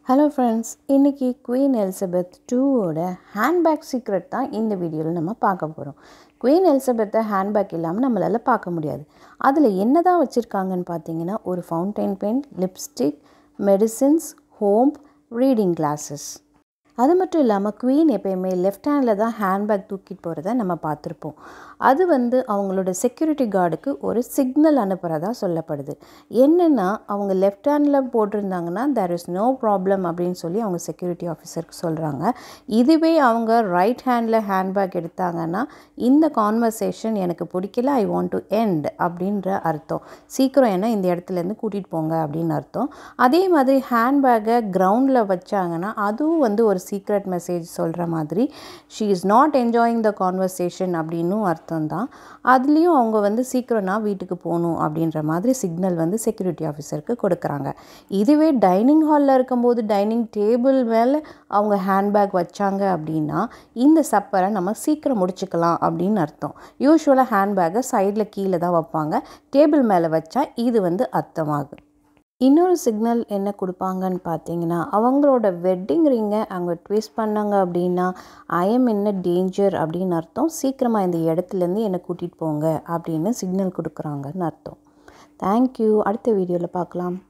hello friends இன்றைக்கி queen Elizabeth டூவோட handbag secret தான் இந்த வீடியோவில் நம்ம பார்க்க போகிறோம் குவீன் எலிசபெத்தை ஹேண்ட்பேக் இல்லாமல் நம்மளால் பார்க்க முடியாது அதில் என்ன தான் வச்சுருக்காங்கன்னு பார்த்தீங்கன்னா ஒரு fountain pen lipstick medicines home reading glasses அது மட்டும் இல்லாமல் குவீன் எப்பயுமே லெஃப்ட் ஹேண்டில் தான் ஹேண்ட்பேக் தூக்கிட்டு போகிறத நம்ம பார்த்துருப்போம் அது வந்து அவங்களோட செக்யூரிட்டி கார்டுக்கு ஒரு சிக்னல் அனுப்புகிறதா சொல்லப்படுது என்னென்னா அவங்க லெஃப்ட் ஹேண்டில் போட்டிருந்தாங்கன்னா தேர் இஸ் நோ ப்ராப்ளம் அப்படின்னு சொல்லி அவங்க செக்யூரிட்டி ஆஃபீஸருக்கு சொல்கிறாங்க இதுவே அவங்க ரைட் ஹேண்டில் ஹேண்ட்பேக் எடுத்தாங்கன்னா இந்த கான்வர்சேஷன் எனக்கு பிடிக்கல ஐ வாண்ட் டு எண்ட் அப்படின்ற அர்த்தம் சீக்கிரம் என்ன இந்த இடத்துலேருந்து கூட்டிகிட்டு போங்க அப்படின்னு அர்த்தம் அதே மாதிரி ஹேண்ட்பேக்கை கிரவுண்டில் வச்சாங்கன்னா அதுவும் வந்து ஒரு சீக்ரெட் மெசேஜ் சொல்கிற மாதிரி she is not enjoying the conversation அப்படின்னும் அர்த்தம் தான் அதுலேயும் அவங்க வந்து சீக்கிரம் நான் வீட்டுக்கு போகணும் அப்படின்ற மாதிரி சிக்னல் வந்து செக்யூரிட்டி ஆஃபீஸருக்கு கொடுக்குறாங்க இதுவே டைனிங் ஹாலில் இருக்கும்போது டைனிங் டேபிள் மேலே அவங்க ஹேண்ட்பேக் வச்சாங்க அப்படின்னா இந்த சப்பரை நம்ம சீக்கிரம் முடிச்சுக்கலாம் அப்படின்னு அர்த்தம் யூஸ்வலாக ஹேண்ட்பேக்கை சைடில் கீழே தான் வைப்பாங்க டேபிள் மேலே வச்சா இது வந்து அர்த்தமாகும் இன்னொரு சிக்னல் என்ன கொடுப்பாங்கன்னு பார்த்தீங்கன்னா அவங்களோட வெட்டிங் ரிங்கை அவங்க ட்விஸ்ட் பண்ணாங்க அப்படின்னா ஐஎம் என்ன டேஞ்சர் அப்படின்னு அர்த்தம் சீக்கிரமாக இந்த இடத்துலேருந்து என்னை கூட்டிகிட்டு போங்க அப்படின்னு சிக்னல் கொடுக்குறாங்கன்னு அர்த்தம் தேங்க்யூ அடுத்த வீடியோவில் பார்க்கலாம்